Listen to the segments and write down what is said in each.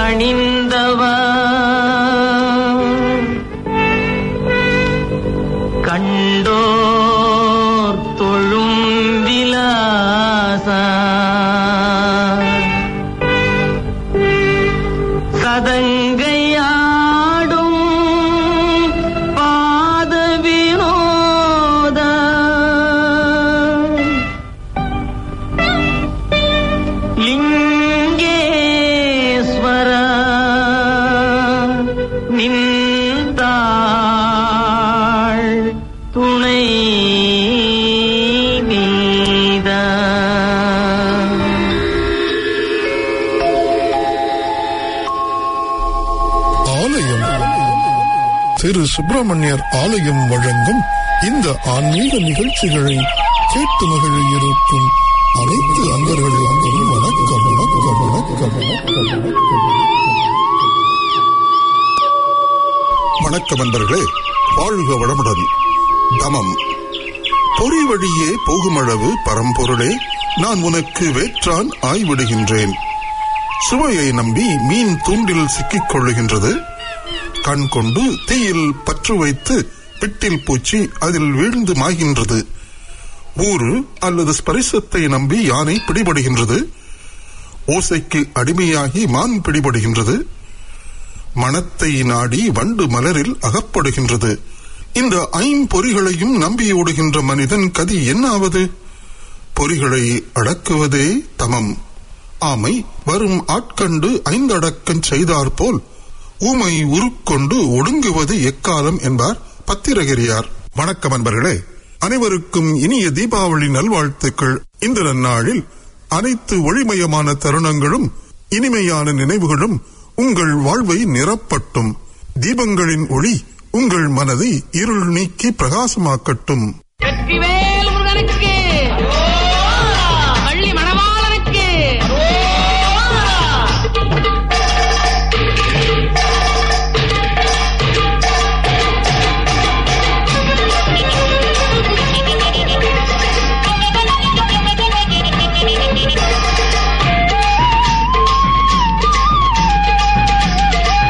பணிந்தவா கண்டோர் தொழும் விலாசா சதங்கையாடும் பாத வினோத லிங்கேஸ்வர நின்றாள் துணை நீதா ஆலயம் திரு சுப்பிரமணியர் ஆலயம் வழங்கும் இந்த ஆன்மீக நிகழ்ச்சிகளை கேட்டு மகிழ இருக்கும் அனைத்து அன்பர்களுக்கும் வணக்கம் வணக்கம் வணக்கம் வணக்கம் வணக்கம் அன்பர்களே வாழ்க வளமுடன் தமம் பொறி வழியே போகுமளவு பரம்பொருளே நான் உனக்கு வேற்றான் ஆய்விடுகின்றேன் சுவையை நம்பி மீன் தூண்டில் சிக்கிக் கொள்ளுகின்றது கண் கொண்டு தீயில் பற்று வைத்து பிட்டில் பூச்சி அதில் வீழ்ந்து மாய்கின்றது ஊறு அல்லது ஸ்பரிசத்தை நம்பி யானை பிடிபடுகின்றது ஓசைக்கு அடிமையாகி மான் பிடிபடுகின்றது மனத்தை நாடி வண்டு மலரில் அகப்படுகின்றது இந்த ஐம்பொறிகளையும் நம்பியோடுகின்ற மனிதன் கதி என்னாவது பொறிகளை அடக்குவதே தமம் ஆமை வரும் ஆட்கண்டு ஐந்தடக்கஞ் செய்தாற்போல் ஊமை உருக்கொண்டு ஒடுங்குவது எக்காலம் என்பார் பத்திரகிரியார் வணக்கம் அன்பர்களே அனைவருக்கும் இனிய தீபாவளி நல்வாழ்த்துக்கள் இந்த நன்னாளில் அனைத்து ஒளிமயமான தருணங்களும் இனிமையான நினைவுகளும் உங்கள் வாழ்வை நிரப்பட்டும் தீபங்களின் ஒளி உங்கள் மனதை இருள் நீக்கி பிரகாசமாக்கட்டும் வெற்றிவேல் முருகனுக்கு வள்ளி மணவாளனுக்கு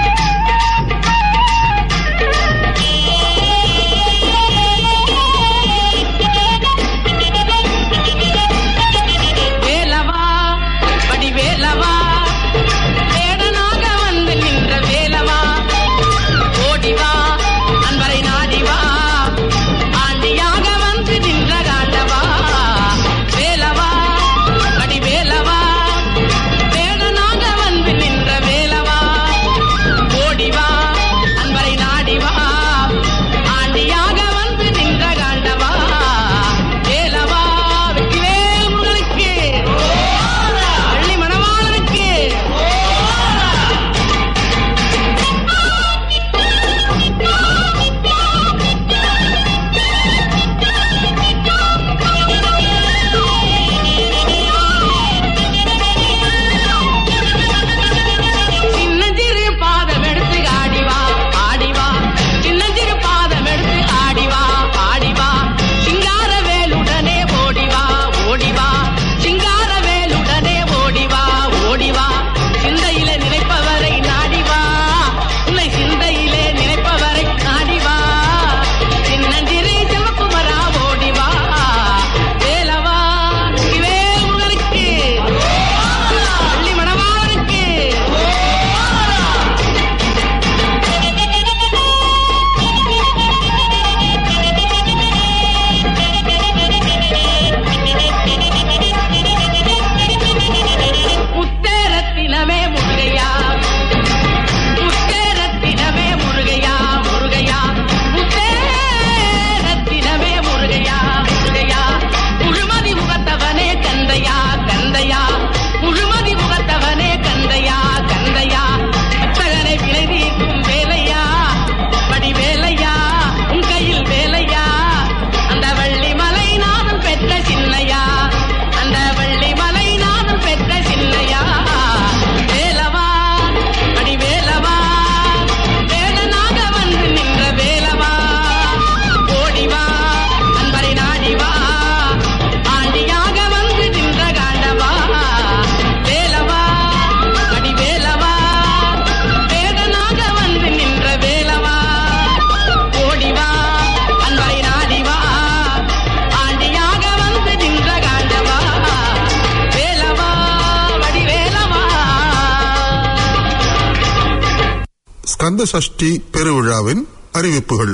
ஆ கந்த சஷ்டி பெருவிழாவின் அறிவிப்புகள்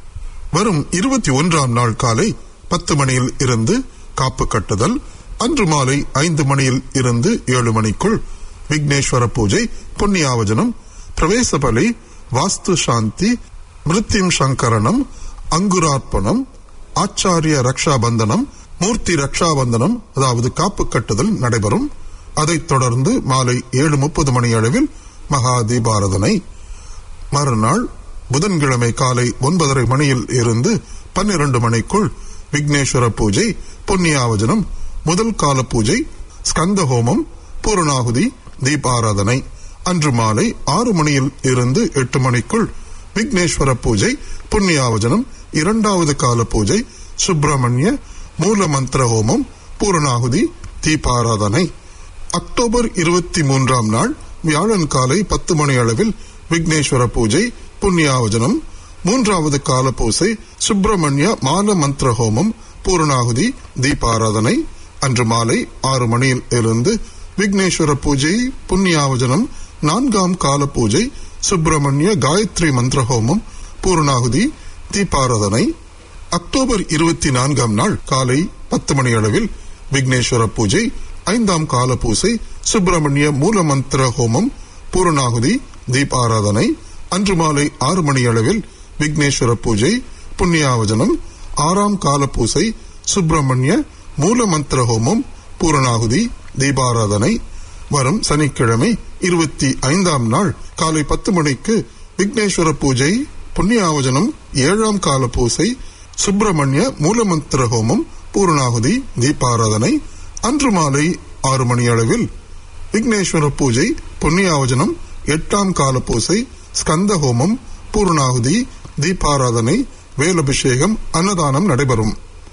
வரும் இருபத்தி ஒன்றாம் நாள் காலை பத்து மணியில் இருந்து காப்பு கட்டுதல் அன்று மாலை ஐந்து மணியில் இருந்து ஏழு மணிக்குள் விக்னேஸ்வர பூஜை புண்ணியாவஜனம் பிரவேச பலி வாஸ்து சாந்தி மிருத்யும் சங்கரணம் அங்குரார்ப்பணம் ஆச்சாரிய ரக்ஷாபந்தனம் மூர்த்தி ரக்ஷாபந்தனம் அதாவது காப்பு கட்டுதல் நடைபெறும் அதைத் தொடர்ந்து மாலை ஏழு முப்பது மணி அளவில் மகா தீபாரதனை மறுநாள் புதன்கிழமை காலை ஒன்பதரை மணியில் இருந்து பன்னிரண்டு மணிக்குள் விக்னேஸ்வர பூஜை புண்ணியாவஜனம் முதல் கால பூஜை ஸ்கந்த ஹோமம் பூரணாகுதி தீபாராதனை அன்று மாலை ஆறு மணியில் இருந்து எட்டு மணிக்குள் விக்னேஸ்வர பூஜை புண்ணியாவஜனம் இரண்டாவது கால பூஜை சுப்பிரமணிய மூல மந்திர ஹோமம் பூரணாகுதி தீபாராதனை அக்டோபர் இருபத்தி மூன்றாம் நாள் வியாழன் காலை பத்து மணி அளவில் விக்னேஸ்வர பூஜை புண்ணியாவஜனம் மூன்றாவது கால பூசை சுப்பிரமணிய மால மந்திர ஹோமம் பூரணாகுதி தீபாராதனை அன்று மாலை ஆறு மணியில் இருந்து விக்னேஸ்வர பூஜை புண்ணியாவஜனம் நான்காம் கால பூஜை சுப்பிரமணிய காயத்ரி மந்திர ஹோமம் பூரணாகுதி தீபாராதனை அக்டோபர் இருபத்தி நான்காம் நாள் காலை பத்து மணி அளவில் விக்னேஸ்வர பூஜை ஐந்தாம் கால பூசை சுப்பிரமணிய மூல மந்திர ஹோமம் பூரணாகுதி தீபாராதனை அன்று மாலை ஆறு மணி அளவில் விக்னேஸ்வர பூஜை புண்ணியாவஜனம் ஆறாம் கால பூசை சுப்பிரமணிய மூல மந்திர ஹோமம் பூரணாகுதி தீபாராதனை வரும் சனிக்கிழமை இருபத்தி ஐந்தாம் நாள் காலை பத்து மணிக்கு விக்னேஸ்வர பூஜை புண்ணியாவஜனம் ஏழாம் கால பூசை சுப்பிரமணிய மூலமந்திர ஹோமம் பூரணாகுதி தீபாராதனை அன்று மாலை ஆறு மணி அளவில் விக்னேஸ்வர பூஜை புண்ணியாவஜனம் எட்டாம் கால பூசை ஸ்கந்த ஹோமம் பூர்ணாகுதி தீபாராதனை வேலபிஷேகம் அன்னதானம் நடைபெறும்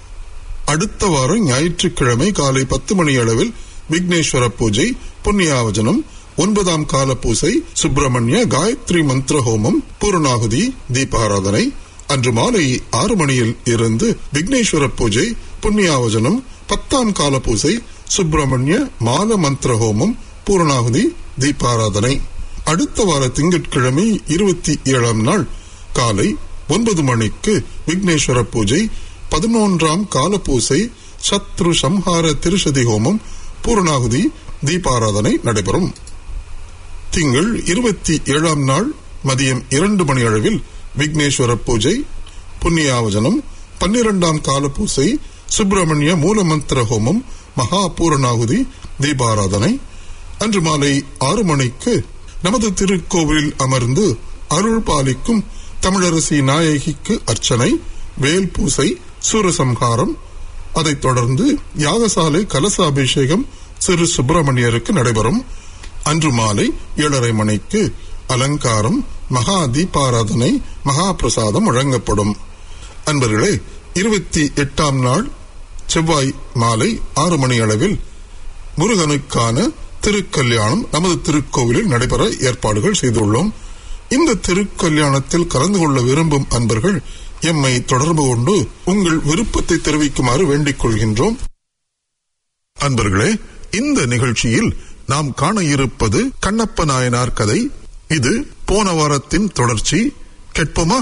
அடுத்த வாரம் ஞாயிற்றுக்கிழமை காலை பத்து மணி அளவில் விக்னேஸ்வர பூஜை புண்ணியாவஜனம் ஒன்பதாம் கால பூசை சுப்பிரமணிய காயத்ரி மந்திர ஹோமம் பூரணாகுதி தீபாராதனை அன்று மாலை ஆறு மணியில் இருந்து விக்னேஸ்வர பூஜை புண்ணியாவஜனம் பத்தாம் கால பூசை சுப்பிரமணிய மால மந்திர ஹோமம் பூரணாகுதி தீபாராதனை அடுத்த வார திங்கட்கிழமை இருபத்தி ஏழாம் நாள் காலை ஒன்பது மணிக்கு விக்னேஸ்வர பூஜை பதினொன்றாம் கால பூசை சத்ரு சம்ஹார திருஷதி ஹோமம் பூரணாகுதி தீபாராதனை நடைபெறும் திங்கள் இருபத்தி ஏழாம் நாள் மதியம் இரண்டு மணி அளவில் விக்னேஸ்வர பூஜை புண்ணியாவஜனம் பன்னிரண்டாம் கால பூசை சுப்பிரமணிய மூலமந்திர ஹோமம் மகா பூரணாகுதி தீபாராதனை அன்று மாலை ஆறு மணிக்கு நமது திருக்கோவிலில் அமர்ந்து அருள் பாலிக்கும் தமிழரசி நாயகிக்கு அர்ச்சனை வேல் பூசை சூரசம்ஹாரம் அதைத் தொடர்ந்து யாகசாலை கலசாபிஷேகம் சிறு சுப்பிரமணியருக்கு நடைபெறும் அன்று மாலை ஏழரை மணிக்கு அலங்காரம் மகா தீபாராதனை மகா பிரசாதம் வழங்கப்படும் அன்பர்களே இருபத்தி எட்டாம் நாள் செவ்வாய் மாலை ஆறு மணி அளவில் முருகனுக்கான திருக்கல்யாணம் நமது திருக்கோவிலில் நடைபெற ஏற்பாடுகள் செய்துள்ளோம் இந்த திருக்கல்யாணத்தில் கலந்து கொள்ள விரும்பும் அன்பர்கள் எம்மை தொடர்பு கொண்டு உங்கள் விருப்பத்தை தெரிவிக்குமாறு வேண்டிக் கொள்கின்றோம் அன்பர்களே இந்த நிகழ்ச்சியில் நாம் காண இருப்பது கண்ணப்ப நாயனார் கதை இது போன வாரத்தின் தொடர்ச்சி கேட்போமா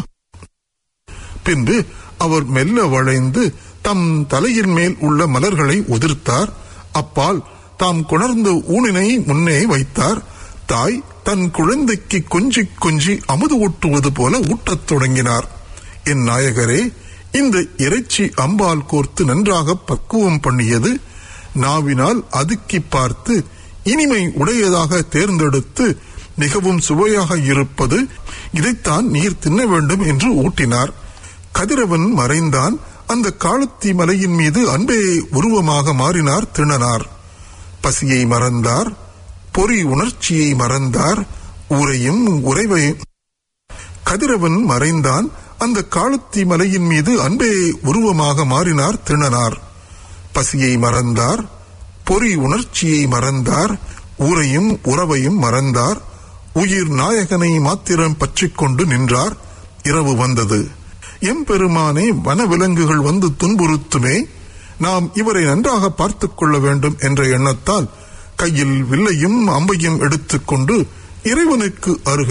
பின்பு அவர் மெல்ல வளைந்து தம் தலையின் மேல் உள்ள மலர்களை உதிர்த்தார் அப்பால் தாம் கொணர்ந்த ஊனினை முன்னே வைத்தார் தாய் தன் குழந்தைக்கு கொஞ்சி கொஞ்சி அமுது ஊட்டுவது போல ஊட்டத் தொடங்கினார் என் நாயகரே இந்த இறைச்சி அம்பால் கோர்த்து நன்றாக பக்குவம் பண்ணியது நாவினால் அதுக்கி பார்த்து இனிமை உடையதாக தேர்ந்தெடுத்து மிகவும் சுவையாக இருப்பது இதைத்தான் நீர் தின்ன வேண்டும் என்று ஊட்டினார் கதிரவன் மறைந்தான் அந்த காலத்தி மலையின் மீது அன்பே உருவமாக மாறினார் திணனார் பசியை மறந்தார் பொறி உணர்ச்சியை மறந்தார் ஊரையும் உறைவையும் கதிரவன் மறைந்தான் அந்த காலத்தி மலையின் மீது அன்பே உருவமாக மாறினார் திணனார் பசியை மறந்தார் பொறி உணர்ச்சியை மறந்தார் ஊரையும் உறவையும் மறந்தார் உயிர் நாயகனை மாத்திரம் பற்றிக் கொண்டு நின்றார் இரவு வந்தது எம்பெருமானே வனவிலங்குகள் வந்து துன்புறுத்துமே நாம் இவரை நன்றாக பார்த்துக் கொள்ள வேண்டும் என்ற எண்ணத்தால் கையில் வில்லையும் அம்பையும் எடுத்துக்கொண்டு இறைவனுக்கு அருகே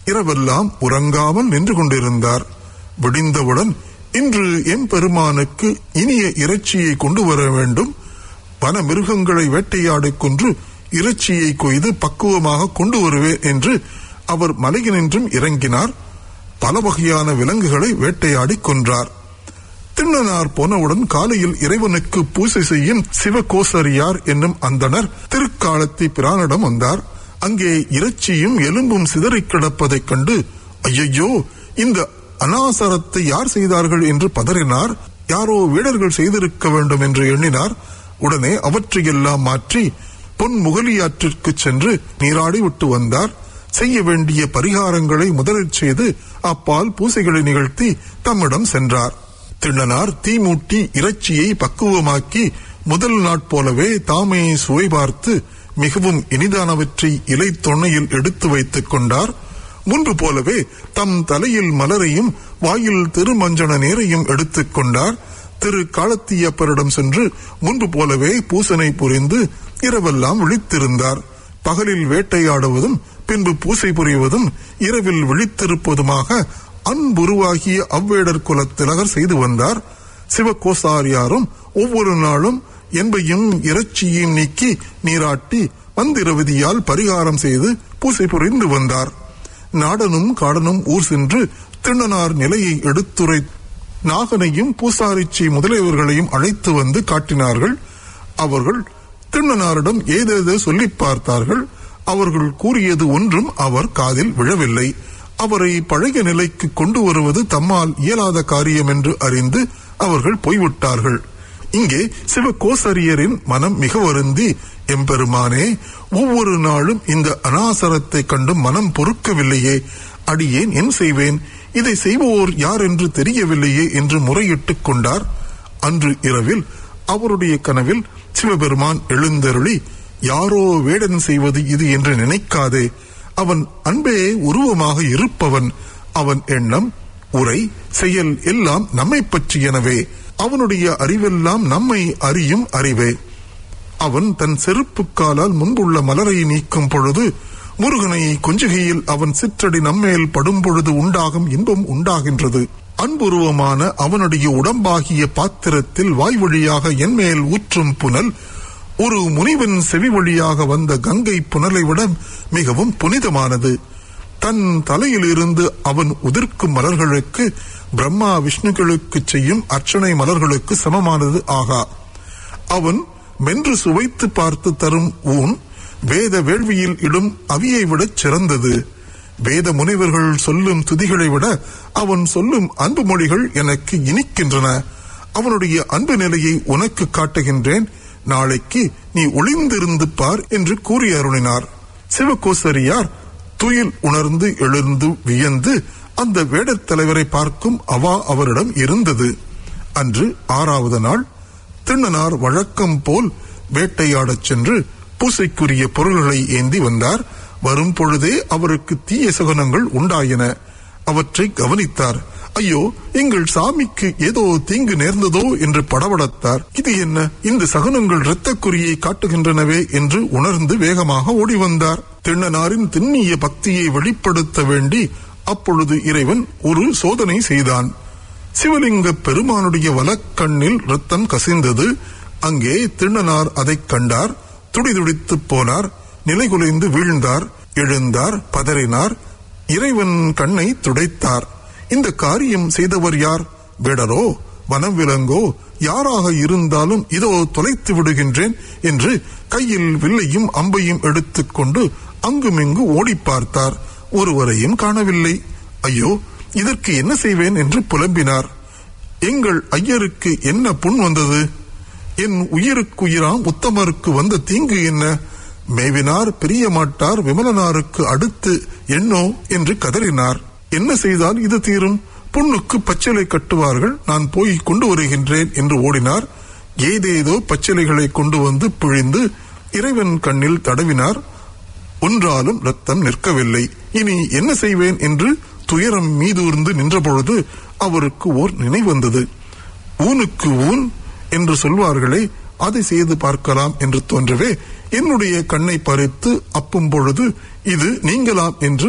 இரவெல்லாம் உறங்காமல் நின்று கொண்டிருந்தார் விடிந்தவுடன் இன்று எம்பெருமானுக்கு இனிய இறைச்சியை கொண்டு வர வேண்டும் வன மிருகங்களை வேட்டையாடிக் கொன்று இறைச்சியை கொய்து பக்குவமாக கொண்டு வருவேன் என்று அவர் மலையினின்றும் இறங்கினார் பல வகையான விலங்குகளை வேட்டையாடி கொன்றார் திண்ணனார் போனவுடன் காலையில் இறைவனுக்கு பூசை செய்யும் சிவகோசரியார் என்னும் அந்தனர் திருக்காலத்தி பிரானிடம் வந்தார் அங்கே இறைச்சியும் எலும்பும் சிதறிக் கிடப்பதைக் கண்டு ஐயையோ இந்த அனாசரத்தை யார் செய்தார்கள் என்று பதறினார் யாரோ வீரர்கள் செய்திருக்க வேண்டும் என்று எண்ணினார் உடனே அவற்றையெல்லாம் மாற்றி பொன் முகலியாற்றிற்கு சென்று நீராடி விட்டு வந்தார் செய்ய வேண்டிய பரிகாரங்களை முதலில் செய்து அப்பால் பூசைகளை நிகழ்த்தி தம்மிடம் சென்றார் திண்ணனார் தீ மூட்டி இறைச்சியை பக்குவமாக்கி முதல் நாட்போலவே தாமே சுவை பார்த்து மிகவும் இனிதானவற்றை இலை தொன்னையில் எடுத்து வைத்துக் கொண்டார் முன்பு போலவே தம் தலையில் மலரையும் வாயில் திருமஞ்சன நீரையும் எடுத்துக் கொண்டார் திரு காலத்தியப்பரிடம் சென்று முன்பு போலவே பூசனை புரிந்து இரவெல்லாம் விழித்திருந்தார் பகலில் வேட்டையாடுவதும் பின்பு பூசை புரிவதும் இரவில் விழித்திருப்பதுமாக அன்புருவாகிய அவ்வேடர் குலத்திலகர் செய்து வந்தார் சிவகோசாரியாரும் ஒவ்வொரு நாளும் என்பையும் இறைச்சியையும் நீக்கி நீராட்டி மந்திர விதியால் பரிகாரம் செய்து பூசை புரிந்து வந்தார் நாடனும் காடனும் ஊர் சென்று திண்ணனார் நிலையை எடுத்துரை நாகனையும் பூசாரிச்சி முதலியவர்களையும் அழைத்து வந்து காட்டினார்கள் அவர்கள் திண்ணனாரிடம் ஏதேதோ சொல்லி பார்த்தார்கள் அவர்கள் கூறியது ஒன்றும் அவர் காதில் விழவில்லை அவரை பழைய நிலைக்கு கொண்டு வருவது தம்மால் இயலாத காரியம் என்று அறிந்து அவர்கள் போய்விட்டார்கள் இங்கே சிவகோசரியரின் மனம் மிக வருந்தி எம்பெருமானே ஒவ்வொரு நாளும் இந்த அனாசரத்தை கண்டு மனம் பொறுக்கவில்லையே அடியேன் என் செய்வேன் இதை செய்பவோர் யார் என்று தெரியவில்லையே என்று முறையிட்டுக் கொண்டார் அன்று இரவில் அவருடைய கனவில் சிவபெருமான் எழுந்தருளி யாரோ வேடன் செய்வது இது என்று நினைக்காதே அவன் அன்பே உருவமாக இருப்பவன் அவன் எண்ணம் உரை செயல் எல்லாம் நம்மை பற்றியனவே அவனுடைய அறிவெல்லாம் நம்மை அறியும் அறிவே அவன் தன் செருப்பு காலால் முன்புள்ள மலரை நீக்கும் பொழுது முருகனை கொஞ்சுகையில் அவன் சிற்றடி நம்மேல் படும் பொழுது உண்டாகும் இன்பம் உண்டாகின்றது அன்புருவமான அவனுடைய உடம்பாகிய பாத்திரத்தில் வாய் வழியாக என்மேல் ஊற்றும் புனல் ஒரு முனிவன் செவி வழியாக வந்த கங்கை புனலை விட மிகவும் புனிதமானது தன் தலையிலிருந்து அவன் உதிர்க்கும் மலர்களுக்கு பிரம்மா விஷ்ணுக்களுக்கு செய்யும் அர்ச்சனை மலர்களுக்கு சமமானது ஆகா அவன் மென்று சுவைத்து பார்த்து தரும் ஊன் வேத வேள்வியில் இடும் அவியை விடச் சிறந்தது வேத முனிவர்கள் சொல்லும் துதிகளை விட அவன் சொல்லும் அன்பு மொழிகள் எனக்கு இனிக்கின்றன அவனுடைய அன்பு நிலையை உனக்கு காட்டுகின்றேன் நாளைக்கு நீ ஒளிந்திருந்து பார் என்று கூறி அருளினார் சிவகோசரியார் துயில் உணர்ந்து எழுந்து வியந்து அந்த வேடத் தலைவரை பார்க்கும் அவா அவரிடம் இருந்தது அன்று ஆறாவது நாள் திண்ணனார் வழக்கம் போல் வேட்டையாடச் சென்று பூசைக்குரிய பொருள்களை ஏந்தி வந்தார் வரும் பொழுதே அவருக்கு தீய சகுனங்கள் உண்டாயின அவற்றை கவனித்தார் ஐயோ எங்கள் சாமிக்கு ஏதோ தீங்கு நேர்ந்ததோ என்று படபடத்தார் இது என்ன இந்த சகுனங்கள் இரத்தக்குறியை காட்டுகின்றனவே என்று உணர்ந்து வேகமாக ஓடி வந்தார் திண்ணனாரின் திண்ணிய பக்தியை வெளிப்படுத்த வேண்டி அப்பொழுது இறைவன் ஒரு சோதனை செய்தான் சிவலிங்க பெருமானுடைய வலக்கண்ணில் ரத்தம் கசிந்தது அங்கே திண்ணனார் அதைக் கண்டார் துடிதுடித்து போனார் நிலைகுலைந்து வீழ்ந்தார் எழுந்தார் பதறினார் இறைவன் கண்ணை துடைத்தார் இந்த காரியம் செய்தவர் யார் வேடரோ வனவிலங்கோ யாராக இருந்தாலும் இதோ தொலைத்து விடுகின்றேன் என்று கையில் வில்லையும் அம்பையும் எடுத்துக்கொண்டு அங்குமிங்கு ஓடி பார்த்தார் ஒருவரையும் காணவில்லை ஐயோ இதற்கு என்ன செய்வேன் என்று புலம்பினார் எங்கள் ஐயருக்கு என்ன புண் வந்தது என் உயிருக்குயிராம் உத்தமருக்கு வந்த தீங்கு என்ன மேவினார் பிரிய மாட்டார் விமலனாருக்கு அடுத்து என்னோ என்று கதறினார் என்ன செய்தால் இது தீரும் புண்ணுக்கு பச்சிலை கட்டுவார்கள் நான் போய் கொண்டு வருகின்றேன் என்று ஓடினார் ஏதேதோ பச்சிலைகளை கொண்டு வந்து பிழிந்து இறைவன் கண்ணில் தடவினார் ஒன்றாலும் ரத்தம் நிற்கவில்லை இனி என்ன செய்வேன் என்று துயரம் மீதூர்ந்து நின்றபொழுது அவருக்கு ஓர் நினைவு வந்தது ஊனுக்கு ஊன் என்று சொல்வார்களே அதை செய்து பார்க்கலாம் என்று தோன்றவே என்னுடைய கண்ணை பறித்து அப்பும் பொழுது இது நீங்களாம் என்று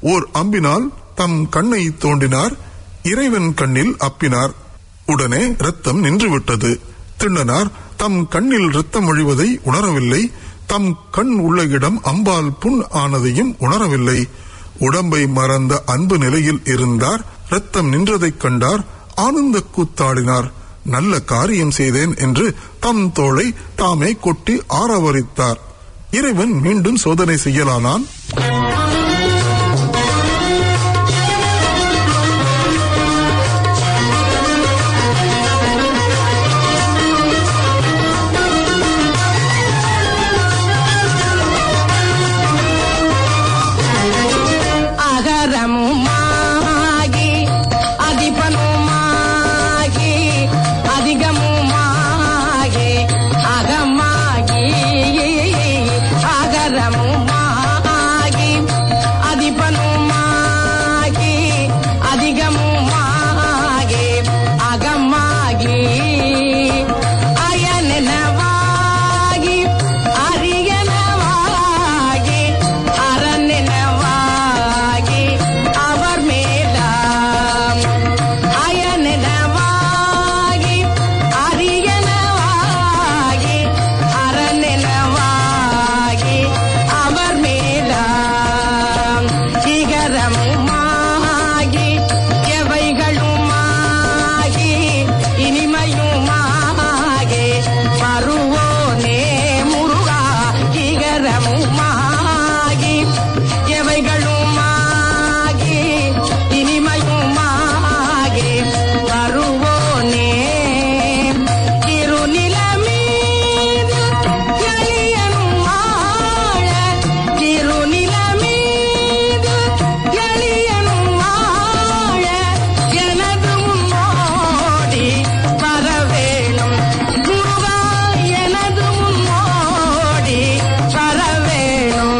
ஓர் அம்பினால் தம் கண்ணை தோண்டினார் இறைவன் கண்ணில் அப்பினார் உடனே ரத்தம் நின்றுவிட்டது திண்ணனார் தம் கண்ணில் ரத்தம் ஒழிவதை உணரவில்லை தம் கண் உள்ள இடம் அம்பால் புண் ஆனதையும் உணரவில்லை உடம்பை மறந்த அன்பு நிலையில் இருந்தார் ரத்தம் நின்றதைக் கண்டார் ஆனந்த கூத்தாடினார் நல்ல காரியம் செய்தேன் என்று தம் தோளை தாமே கொட்டி ஆரவரித்தார் இறைவன் மீண்டும் சோதனை செய்யலானான் அகரமுமாகி அதிபனுமாகி அதிகமுமாகி அகமாகி அகரமுமாகி அதிபனுமாகி அதிகமுமாகி அகமாகி அயனெனவாகி அரியனவாகி அரணெனவாகி அவர் மேலாம் அயனெனவாகி அரியனவாகி அரணெனவாகி அவர் மேலாம் சிகரமுமாகி எவைகளுமாகி இனிமையுமாகி வருவோனே முருகா சிகரமுமாகி எவைகளுமாகி இனிமையுமாகி வருவோனே திருநிலமீது எளியனும் வாழ திருநிலமீது எளியனும் வாழ எனது முன்னோடி வரவேணும் முருகா எனது முன்னோடி வரவேணும்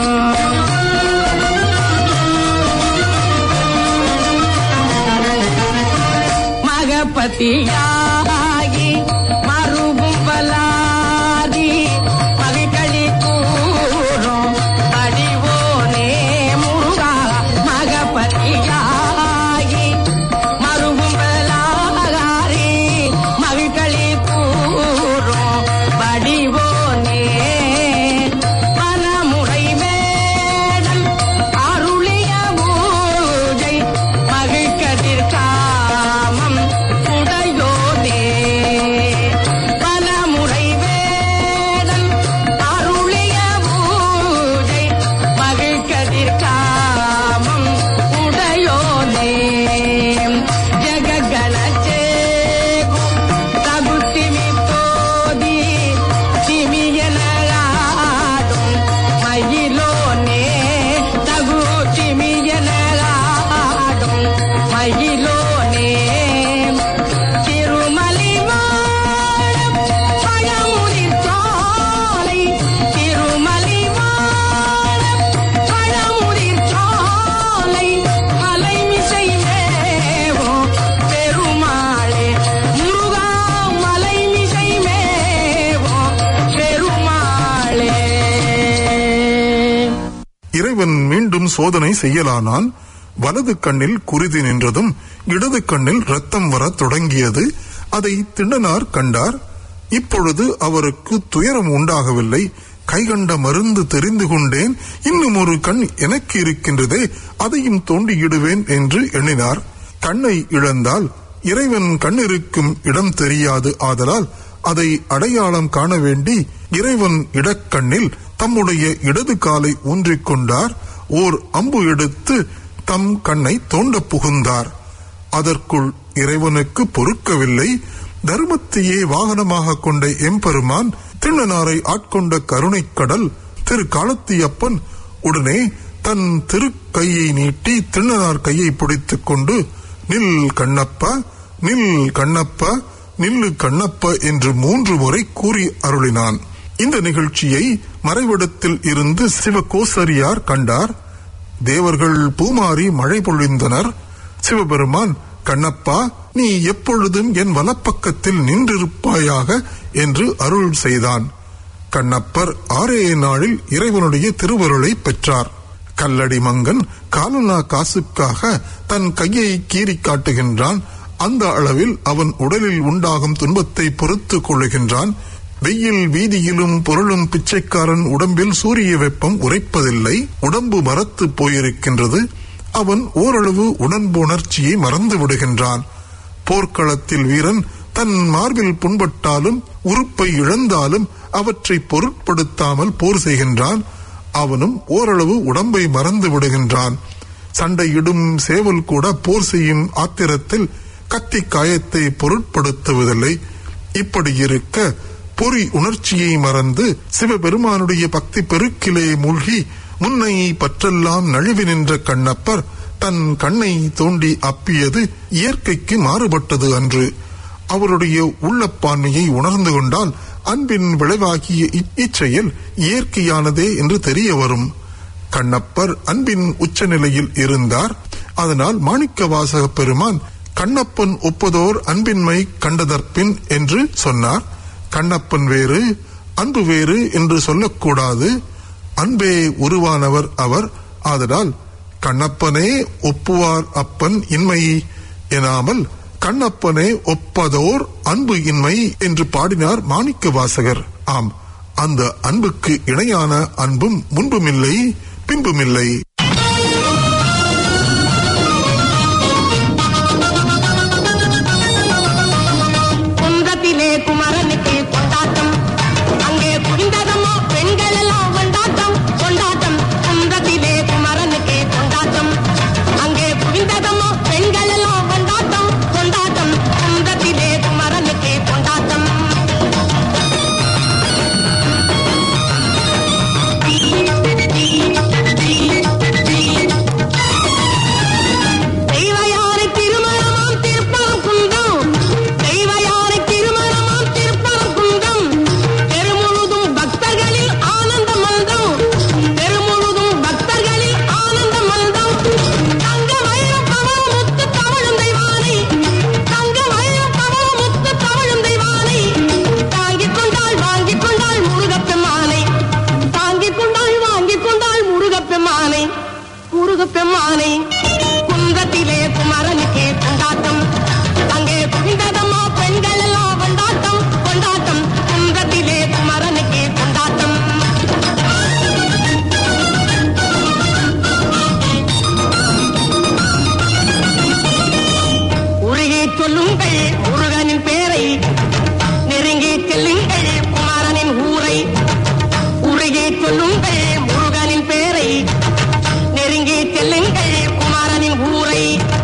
மகபதியாகி மறுபும் பலாதி மகிழ்களி கூறும் படிவோனே முருகா மகபதியாகி மறுபும் பலாரி மகிழ்களி கூறும் படிவோனே பலமுறை வேடம் அருளிய பூஜை மகிழ்கதிர் காமம் உடையோனே பலமுறை வேடம் அருளிய பூஜை மகிழ்கதிர் காமம் உடையோனே ஜககணச்சேகு தகுத்திமி தோதி திமியனலாடும் மயிலோனே தகு திமியனலாடும் மயிலோனே திருமலி வாழும் பழமுதிர் சோலை திருமலி வாழும் பழமுதிர் சோலை மலைமிசை மேவோ பெருமாளே முருகா மலைமிசை மேவோ பெருமாளே இறைவன் மீண்டும் சோதனை செய்யலானான் வலது கண்ணில் குருதி நின்றதும் இடது கண்ணில் ரத்தம் வரத் தொடங்கியது அதை திண்ணனார் கண்டார் இப்பொழுது அவருக்கு துயரம் உண்டாகவில்லை கைகண்ட மருந்து தெரிந்து கொண்டேன் இன்னும் ஒரு கண் எனக்கு இருக்கின்றதே அதையும் தோண்டியிடுவேன் என்று எண்ணினார் கண்ணை இழந்தால் இறைவன் கண் இருக்கும் இடம் தெரியாது ஆதலால் அதை அடையாளம் காண வேண்டி இறைவன் இடக்கண்ணில் தம்முடைய இடது காலை ஊன்றிக் கொண்டார் ஓர் அம்பு எடுத்து தம் கண்ணை தோண்ட புகுந்தார் அதற்குள் இறைவனுக்கு பொறுக்கவில்லை தர்மத்தையே வாகனமாக கொண்ட எம்பெருமான் திருநனாரை ஆட்கொண்ட கருணைக் கடல் திரு காலத்தியப்பன் உடனே தன் திருக்கையை நீட்டி திருநனார் கையை பிடித்துக் கொண்டு நில் கண்ணப்பா நில் கண்ணப்பா நில்லு கண்ணப்பா என்று மூன்று முறை கூறி அருளினான் இந்த நிகழ்ச்சியை மறைவிடத்தில் இருந்து சிவகோசரியார் கண்டார் தேவர்கள் பூமாரி மழை பொழிந்தனர் சிவபெருமான் கண்ணப்பா நீ எப்பொழுதும் என் வலப்பக்கத்தில் நின்றிருப்பாயாக என்று அருள் செய்தான் கண்ணப்பர் ஆறே நாளில் இறைவனுடைய திருவருளை பெற்றார் கல்லடி மங்கன் காலனா காசுக்காக தன் கையை கீறி காட்டுகின்றான் அந்த அளவில் அவன் உடலில் உண்டாகும் துன்பத்தை பொறுத்துக் கொள்ளுகின்றான் வெயில் வீதியிலும் பொருளும் பிச்சைக்காரன் உடம்பில் சூரிய வெப்பம் உரைப்பதில்லை உடம்பு மரத்து போயிருக்கின்றது அவன் ஓரளவு உணர்ச்சியை மறந்து விடுகின்றான் போர்க்களத்தில் வீரன் தன் மார்பில் புண்பட்டாலும் உறுப்பை இழந்தாலும் அவற்றை பொருட்படுத்தாமல் போர் செய்கின்றான் அவனும் ஓரளவு உடம்பை மறந்து விடுகின்றான் சண்டையிடும் சேவல் கூட போர் செய்யும் ஆத்திரத்தில் கத்தி காயத்தை பொருட்படுத்துவதில்லை இப்படி இருக்க பொறி உணர்ச்சியை மறந்து சிவபெருமானுடைய பக்தி பெருக்கிலே மூழ்கி முன்னை பற்றெல்லாம் நழுவி நின்ற கண்ணப்பர் தன் கண்ணை தோண்டி அப்பியது இயற்கைக்கு மாறுபட்டது அன்று அவருடைய உள்ளப்பான்மையை உணர்ந்து கொண்டால் அன்பின் விளைவாகிய இ- இச்செயல் இயற்கையானதே என்று தெரிய வரும் கண்ணப்பர் அன்பின் உச்சநிலையில் இருந்தார் அதனால் மாணிக்க வாசக பெருமான் கண்ணப்பன் ஒப்பதோர் அன்பின்மை கண்டதற்பின் என்று சொன்னார் கண்ணப்பன் வேறு அன்பு வேறு என்று சொல்லக்கூடாது அன்பே உருவானவர் அவர் ஆதலால் கண்ணப்பனே ஒப்புவார் அப்பன் இன்மை எனாமல் கண்ணப்பனே ஒப்பதோர் அன்பு இன்மை என்று பாடினார் மாணிக்க வாசகர் ஆம் அந்த அன்புக்கு இணையான அன்பும் முன்புமில்லை பின்புமில்லை குன்றத்திலே குமரனுக்கு கொண்டாட்டம் அங்கே புரிந்ததம்மா பெண்கள் எல்லாம் கொண்டாட்டம் கொண்டாட்டம் குன்றத்திலே குமரனுக்கு கொண்டாட்டம் அங்கே புரிந்ததம்மா பெண்கள் எல்லாம் கொண்டாட்டம் கொண்டாட்டம் குன்றத்திலே குமரனுக்கு கொண்டாட்டம் தெய்வயானை திருமணமாம் திருப்பம் குந்தம் தெய்வயானை திருமணமாம் திருப்பம் குந்தம் தெருமுழுதும் பக்தர்களில் ஆனந்த மல்தம் தெருமுழுதும் பக்தர்களில் ஆனந்த மல்தம் தங்க வயிறும் பவளம் முத்து தவழும் தெய்வானை தங்க வயிறும் பவளம் முத்து தவழும் தெய்வானை தாங்கிக் கொண்டாள் வாங்கிக் கொண்டாள் முருகப்பெம்மானை தாங்கிக் கொண்டாள் வாங்கிக் கொண்டாள் முருகப்பெம்மானை முருகப்பெம்மானை குன்றத்திலே குமரனுக்கே கொண்டாட்டம் அங்கே குவிந்ததம்மா பெண்கள் எல்லாம் கொண்டாட்டம் கொண்டாட்டம் குன்றத்திலே குமரனுக்கே கொண்டாட்டம் உருகி சொல்லுங்கள் முருகனின் பேரை நெருங்கி செல்லுங்கள் குமாரனின் ஊரை உருகி சொல்லுங்கள் முருகனின் பேரை நெருங்கி செல்லுங்கள் குமாரனின் ஊரை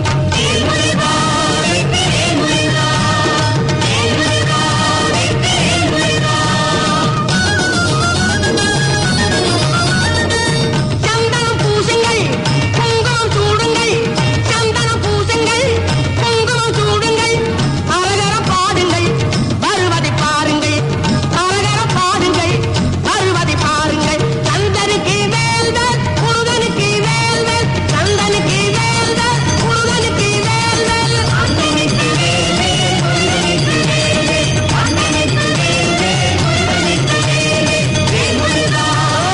சந்தனம் பூசுங்கள் குங்குமம் சூடுங்கள் சந்தனம் பூசுங்கள் குங்குமம் சூடுங்கள் அழகர பாடுங்கள் வருவதை பாருங்கள் அழகர பாடுங்கள் வருவதை பாருங்கள் சந்தனுக்கு வேல்தல் முருகனுக்கு வேல்தல் சந்தனுக்கு வேல்தல் முருகனுக்கு வேல்தல் அண்ணனுக்கு வேல்தல் முருகனுக்கு வேல்தல் அண்ணனுக்கு வேல்தல் முருகனுக்கு வேல்தல் வேல்முருகா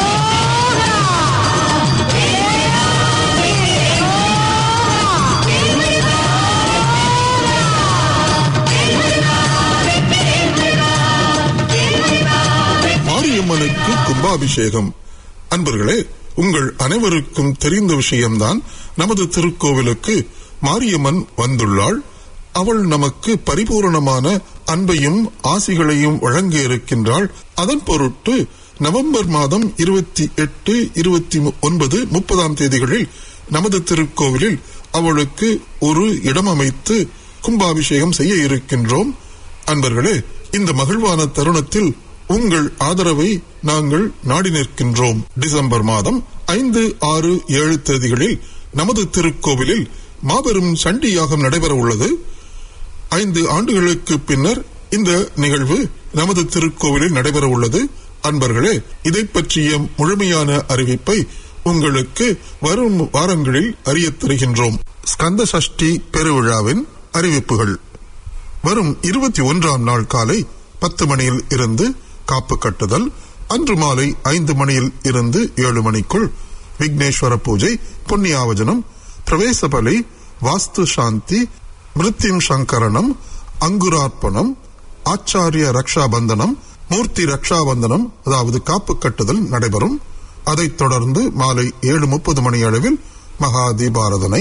மாரியம்மனுக்கு கும்பாபிஷேகம் அன்பர்களே உங்கள் அனைவருக்கும் தெரிந்த விஷயம்தான் நமது திருக்கோவிலுக்கு மாரியம்மன் வந்துள்ளாள் அவள் நமக்கு பரிபூரணமான அன்பையும் ஆசிகளையும் வழங்க இருக்கின்றாள் அதன் பொருட்டு நவம்பர் மாதம் இருபத்தி எட்டு இருபத்தி ஒன்பது முப்பதாம் தேதிகளில் நமது திருக்கோவிலில் அவளுக்கு ஒரு இடம் அமைத்து கும்பாபிஷேகம் செய்ய இருக்கின்றோம் அன்பர்களே இந்த மகிழ்வான தருணத்தில் உங்கள் ஆதரவை நாங்கள் நாடி நிற்கின்றோம் டிசம்பர் மாதம் ஐந்து ஆறு ஏழு தேதிகளில் நமது திருக்கோவிலில் மாபெரும் சண்டி யாகம் நடைபெற உள்ளது ஐந்து ஆண்டுகளுக்கு பின்னர் இந்த நிகழ்வு நமது திருக்கோவிலில் நடைபெற உள்ளது அன்பர்களே இதை பற்றிய முழுமையான அறிவிப்பை உங்களுக்கு வரும் வாரங்களில் அறியத் தருகின்றோம் ஸ்கந்த சஷ்டி பெருவிழாவின் அறிவிப்புகள் வரும் இருபத்தி ஒன்றாம் நாள் காலை பத்து மணியில் இருந்து காப்பு கட்டுதல் அன்று மாலை ஐந்து மணியில் இருந்து ஏழு மணிக்குள் விக்னேஸ்வர பூஜை புண்ணியாவஜனம் பிரவேச பலி வாஸ்து சாந்தி மிருத்யும் சங்கரணம் அங்குரார்ப்பணம் ஆச்சாரிய ரக்ஷாபந்தனம் மூர்த்தி ரக்ஷாபந்தனம் அதாவது காப்பு கட்டுதல் நடைபெறும் அதைத் தொடர்ந்து மாலை ஏழு முப்பது மணி அளவில் மகா தீபாரதனை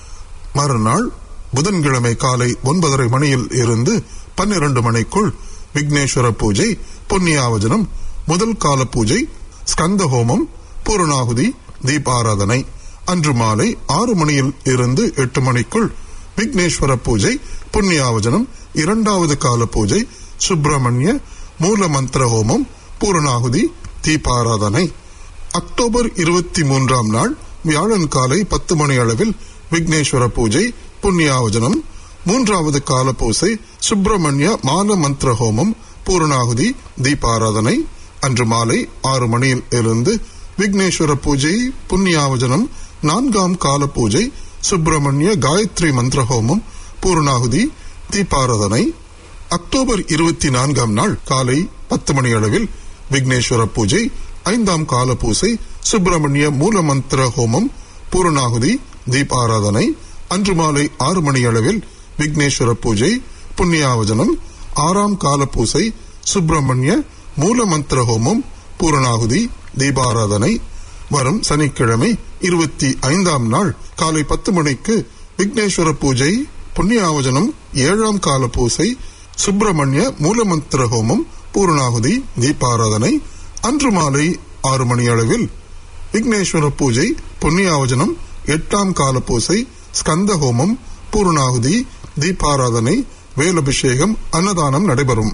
மறுநாள் புதன்கிழமை காலை ஒன்பதரை மணியில் இருந்து பன்னிரண்டு மணிக்குள் விக்னேஸ்வர பூஜை புண்ணியாவஜனம் முதல் கால பூஜை ஸ்கந்த ஹோமம் பூரணாகுதி தீபாராதனை அன்று மாலை ஆறு மணியில் இருந்து எட்டு மணிக்குள் விக்னேஸ்வர பூஜை புண்ணியாவஜனம் இரண்டாவது கால பூஜை சுப்பிரமணிய மூல மந்திர ஹோமம் பூரணாகுதி தீபாராதனை அக்டோபர் இருபத்தி மூன்றாம் நாள் வியாழன் காலை பத்து மணி அளவில் விக்னேஸ்வர பூஜை புண்ணியாவஜனம் மூன்றாவது கால பூசை சுப்பிரமணிய மால மந்திர ஹோமம் பூரணாகுதி தீபாராதனை அன்று மாலை ஆறு மணியில் இருந்து விக்னேஸ்வர பூஜை புண்ணியாவஜனம் நான்காம் கால பூஜை சுப்பிரமணிய காயத்ரி மந்திர ஹோமம் பூரணாகுதி தீபாராதனை அக்டோபர் இருபத்தி நான்காம் நாள் காலை பத்து மணி அளவில் விக்னேஸ்வர பூஜை ஐந்தாம் கால பூசை சுப்பிரமணிய மூல மந்திர ஹோமம் பூரணாகுதி தீபாராதனை அன்று மாலை ஆறு மணி அளவில் விக்னேஸ்வர பூஜை புண்ணியாவஜனம் ஆறாம் கால பூசை சுப்பிரமணிய மூல மந்திர ஹோமம் பூரணாகுதி தீபாராதனை வரும் சனிக்கிழமை இருபத்தி ஐந்தாம் நாள் காலை பத்து மணிக்கு விக்னேஸ்வர பூஜை புண்ணியாவஜனம் ஏழாம் கால பூசை சுப்பிரமணிய மூலமந்திர ஹோமம் பூரணாகுதி தீபாராதனை அன்று மாலை ஆறு மணி அளவில் விக்னேஸ்வர பூஜை புண்ணியாவஜனம் எட்டாம் கால பூசை ஸ்கந்த ஹோமம் பூரணாகுதி தீபாராதனை வேலபிஷேகம் அன்னதானம் நடைபெறும்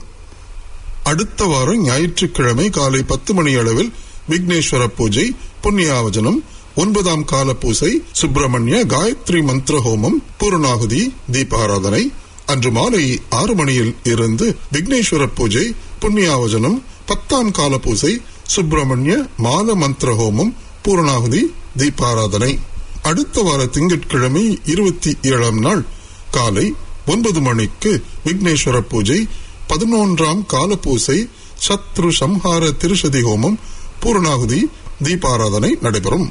அடுத்த வாரம் ஞாயிற்றுக்கிழமை காலை பத்து மணி அளவில் விக்னேஸ்வர பூஜை புண்ணியாவஜனம் ஒன்பதாம் கால பூசை சுப்பிரமணிய காயத்ரி மந்திர ஹோமம் பூரணாகுதி தீபாராதனை அன்று மாலை ஆறு மணியில் இருந்து விக்னேஸ்வர பூஜை புண்ணியாவஜனம் பத்தாம் கால பூசை சுப்பிரமணிய மால மந்திர ஹோமம் பூரணாகுதி தீபாராதனை அடுத்த வார திங்கட்கிழமை இருபத்தி ஏழாம் நாள் காலை ஒன்பது மணிக்கு விக்னேஸ்வர பூஜை பதினொன்றாம் கால பூசை சத்ரு சம்ஹார திருஷதி ஹோமம் பூரணாகுதி தீபாராதனை நடைபெறும்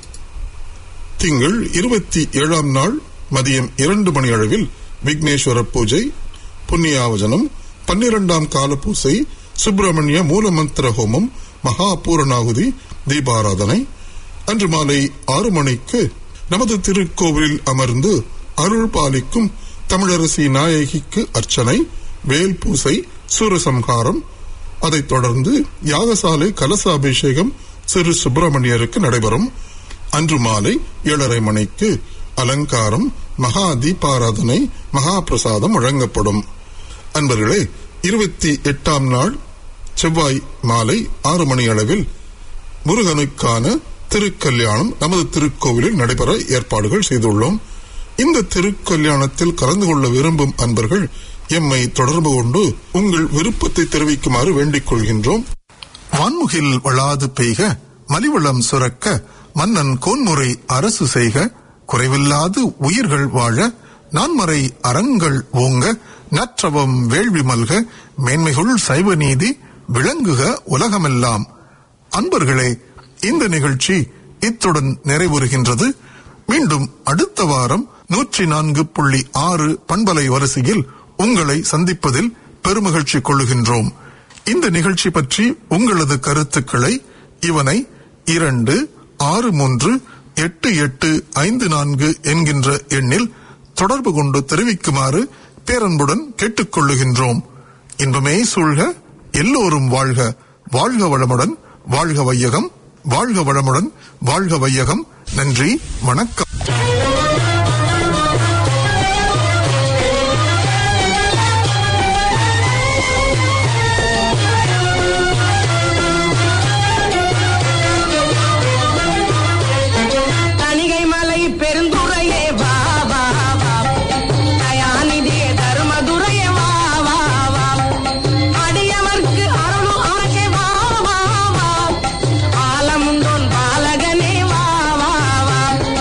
திங்கள் இருபத்தி ஏழாம் நாள் மதியம் இரண்டு மணி அளவில் விக்னேஸ்வர பூஜை புண்ணியாவஜனம் பன்னிரெண்டாம் கால பூசை சுப்பிரமணிய மூலமந்திர ஹோமம் மகா பூரணாகுதி தீபாராதனை அன்று மாலை ஆறு மணிக்கு நமது திருக்கோவிலில் அமர்ந்து அருள் பாலிக்கும் தமிழரசி நாயகிக்கு அர்ச்சனை வேல் பூசை சூரசம்ஹாரம் அதைத் தொடர்ந்து யாகசாலை கலசாபிஷேகம் சிறு சுப்பிரமணியருக்கு நடைபெறும் அன்று மாலை ஏழரை மணிக்கு அலங்காரம் மகா தீபாராதனை மகா பிரசாதம் வழங்கப்படும் அன்பர்களே இருபத்தி எட்டாம் நாள் செவ்வாய் மாலை ஆறு மணி அளவில் முருகனுக்கான திருக்கல்யாணம் நமது திருக்கோவிலில் நடைபெற ஏற்பாடுகள் செய்துள்ளோம் இந்த திருக்கல்யாணத்தில் கலந்து கொள்ள விரும்பும் அன்பர்கள் எம்மை தொடர்பு கொண்டு உங்கள் விருப்பத்தை தெரிவிக்குமாறு வேண்டிக் கொள்கின்றோம் வான்முகில் வளாது பெய்க மலிவளம் சுரக்க மன்னன் கோன்முறை அரசு செய்க குறைவில்லாது உயிர்கள் வாழ நான்மறை அறங்கள் ஓங்க நற்றவம் வேள்வி மல்க மேன்மைகுள் சைவ நீதி விளங்குக உலகமெல்லாம் அன்பர்களே இந்த நிகழ்ச்சி இத்துடன் நிறைவுறுகின்றது மீண்டும் அடுத்த வாரம் நூற்றி நான்கு புள்ளி ஆறு பண்பலை வரிசையில் உங்களை சந்திப்பதில் பெருமகிழ்ச்சி கொள்ளுகின்றோம் இந்த நிகழ்ச்சி பற்றி உங்களது கருத்துக்களை இவனை இரண்டு ஆறு மூன்று எட்டு எட்டு ஐந்து நான்கு என்கின்ற எண்ணில் தொடர்பு கொண்டு தெரிவிக்குமாறு பேரன்புடன் கேட்டுக்கொள்ளுகின்றோம் இன்பமே சூழ்க எல்லோரும் வாழ்க வாழ்க வளமுடன் வாழ்க வையகம் வாழ்க வளமுடன் வாழ்க வையகம் நன்றி வணக்கம்